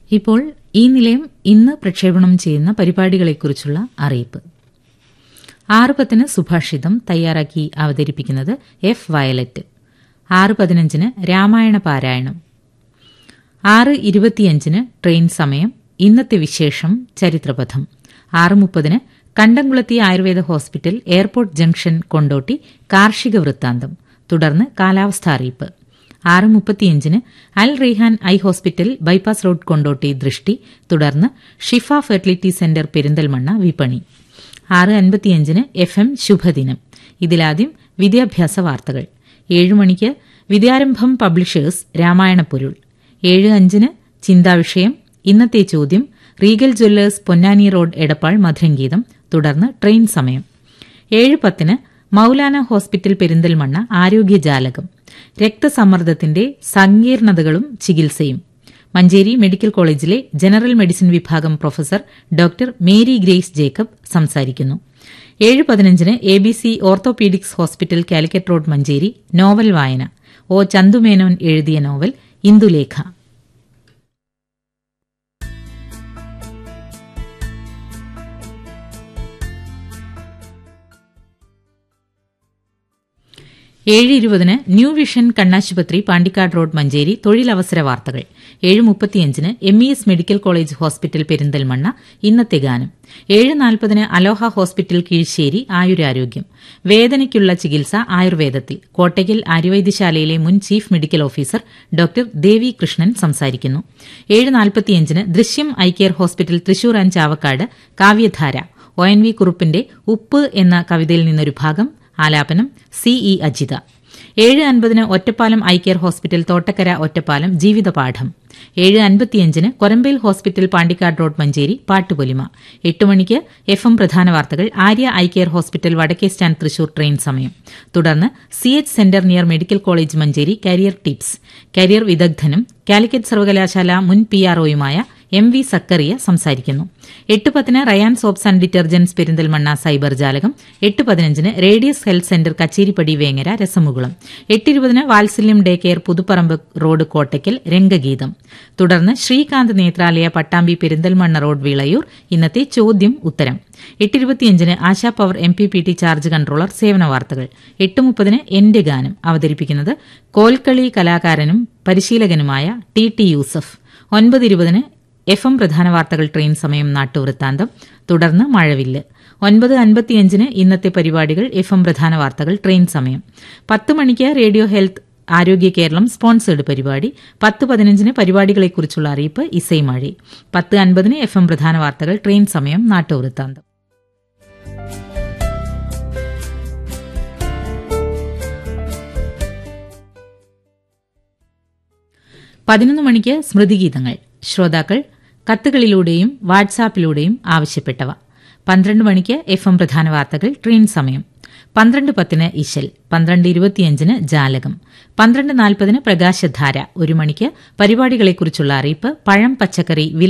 ഇപ്പോൾ ഈ നിലയം ഇന്ന് പ്രക്ഷേപണം ചെയ്യുന്ന പരിപാടികളെക്കുറിച്ചുള്ള അറിയിപ്പ് ആറ് പത്തിന് സുഭാഷിതം തയ്യാറാക്കി അവതരിപ്പിക്കുന്നത് എഫ് വയലറ്റ് ആറ് പതിനഞ്ചിന് രാമായണ പാരായണം ആറ് ഇരുപത്തിയഞ്ചിന് ട്രെയിൻ സമയം ഇന്നത്തെ വിശേഷം ചരിത്രപഥം ആറ് മുപ്പതിന് Kandamkulathi Ayurveda hospital airport junction Kondotty കാർഷിക വൃത്താന്തം തുടർന്ന് കാലാവസ്ഥ അറിയിപ്പ് ആറ് മുപ്പത്തിയഞ്ചിന് Al Raihan eye hospital bypass road Kondotty ദൃഷ്ടി തുടർന്ന് ഷിഫ ഫെർട്ടിലിറ്റി സെന്റർ പെരിന്തൽമണ്ണ വിപണി ആറ് അൻപത്തിയഞ്ചിന് എഫ് എം ശുഭദിനം ഇതിലാദ്യം വിദ്യാഭ്യാസ വാർത്തകൾ ഏഴ് മണിക്ക് വിദ്യാരംഭം പബ്ലിഷേഴ്സ് രാമായണപ്പൊരുൾ ഏഴ് അഞ്ചിന് ചിന്താവിഷയം ഇന്നത്തെ ചോദ്യം Regal jewellers Ponnani road Edappal മധുരംഗീതം തുടർന്ന് ട്രെയിൻ സമയം ഏഴ് പത്തിന് മൌലാന ഹോസ്പിറ്റൽ പെരിന്തൽമണ്ണ ആരോഗ്യജാലകം രക്തസമ്മർദ്ദത്തിന്റെ സങ്കീർണതകളും ചികിത്സയും മഞ്ചേരി മെഡിക്കൽ കോളേജിലെ ജനറൽ മെഡിസിൻ വിഭാഗം professor doctor Mary Grace Jacob സംസാരിക്കുന്നു ഏഴ് പതിനഞ്ചിന് A B C orthopaedics hospital Calicut road Manjeri novel വായന ഒ ചന്തുമേനോൻ എഴുതിയ നോവൽ ഇന്ദുലേഖ ഏഴ് ഇരുപതിന് ന്യൂ വിഷൻ കണ്ണാശുപത്രി പാണ്ടിക്കാട് റോഡ് മഞ്ചേരി തൊഴിലവസര വാർത്തകൾ ഏഴ് മുപ്പത്തിയഞ്ചിന് M E S medical college hospital Perinthalmanna ഇന്നത്തെ ഗാനം ഏഴ് നാൽപ്പതിന് അലോഹ ഹോസ്പിറ്റൽ കീഴ്ശ്ശേരി ആയുരാരോഗ്യം വേദനയ്ക്കുള്ള ചികിത്സ ആയുർവേദത്തിൽ കോട്ടയ്ക്കൽ ആയുർവേദ്യശാലയിലെ മുൻ chief medical officer doctor Devi Krishnan സംസാരിക്കുന്നു ഏഴ് നാൽപ്പത്തിയഞ്ചിന് Drishyam eye care hospital Thrissur and Chavakkad കാവ്യധാര ഒ എൻ വി കുറുപ്പിന്റെ ഉപ്പ് എന്ന കവിതയിൽ നിന്നൊരു ഭാഗം ആലാപനം സി ഇ അജിത ഏഴ് അൻപതിന് Ottapalam eye care hospital Thottakkara Ottapalam ജീവിതപാഠം ഏഴ് അൻപത്തിയഞ്ചിന് കൊരമ്പേൽ ഹോസ്പിറ്റൽ പാണ്ടിക്കാട് റോഡ് മഞ്ചേരി പാട്ടുപൊലിമ എട്ട് മണിക്ക് എഫ് എം പ്രധാന വാർത്തകൾ ആര്യ ഐ കെയർ ഹോസ്പിറ്റൽ വടക്കേ സ്റ്റാൻഡ് തൃശൂർ ട്രെയിൻ സമയം തുടർന്ന് C H centre near medical college Manjeri career tips career വിദഗ്ധനും കാലിക്കറ്റ് സർവകലാശാല മുൻ പി ആർഒയുമായ എം വി സക്കറിയ സംസാരിക്കുന്നു എട്ട് പത്തിന് Rayan soaps and detergents Perinthalmanna cyber ജാലകം എട്ട് പതിനഞ്ചിന് radius health centre Kacheripadi Vengara രസമുകുളം എട്ടിരുപതിന് Vatsalyam day care Puthuparamba road Kottakkal രംഗഗീതം തുടർന്ന് ശ്രീകാന്ത് നേത്രാലയ പട്ടാമ്പി പെരിന്തൽമണ്ണ റോഡ് വിളയൂർ ഇന്നത്തെ ചോദ്യം ഉത്തരം എട്ടിരുപത്തിയഞ്ചിന് Asha power M P P T charge controller സേവന വാർത്തകൾ എട്ട് മുപ്പതിന് എന്റെ ഗാനം അവതരിപ്പിക്കുന്നത് കോൽക്കളി കലാകാരനും പരിശീലകനുമായ ടി ടി യൂസഫ് ഒൻപത് ഇരുപതിന് എഫ് എം പ്രധാന വാർത്തകൾ ട്രെയിൻ സമയം നാട്ടുവൃത്താന്തം തുടർന്ന് മഴവില്ല് ഒൻപത് അൻപത്തിയഞ്ചിന് ഇന്നത്തെ പരിപാടികൾ എഫ് എം പ്രധാന വാർത്തകൾ ട്രെയിൻ സമയം പത്ത് മണിക്ക് റേഡിയോ ഹെൽത്ത് ആരോഗ്യ കേരളം സ്പോൺസേഡ് പരിപാടി പത്ത് പതിനഞ്ചിന് പരിപാടികളെക്കുറിച്ചുള്ള അറിയിപ്പ് ഇസൈമഴി പത്ത് അൻപതിന് എഫ് എം പ്രധാന വാർത്തകൾ ട്രെയിൻ സമയം നാട്ടുവൃത്താന്തം പതിനൊന്ന് മണിക്ക് സ്മൃതിഗീതങ്ങൾ ശ്രോതാക്കൾ കത്തുകളിലൂടെയും വാട്സാപ്പിലൂടെയും ആവശ്യപ്പെട്ടവ പന്ത്രണ്ട് മണിക്ക് എഫ് എം പ്രധാന വാർത്തകൾ ട്രെയിൻ സമയം പന്ത്രണ്ട് പത്തിന് ഇശൽ പന്ത്രണ്ട് ഇരുപത്തിയഞ്ചിന് ജാലകം പന്ത്രണ്ട് നാൽപ്പതിന് പ്രകാശധാര ഒരു മണിക്ക് പരിപാടികളെക്കുറിച്ചുള്ള അറിയിപ്പ് പഴം പച്ചക്കറി വില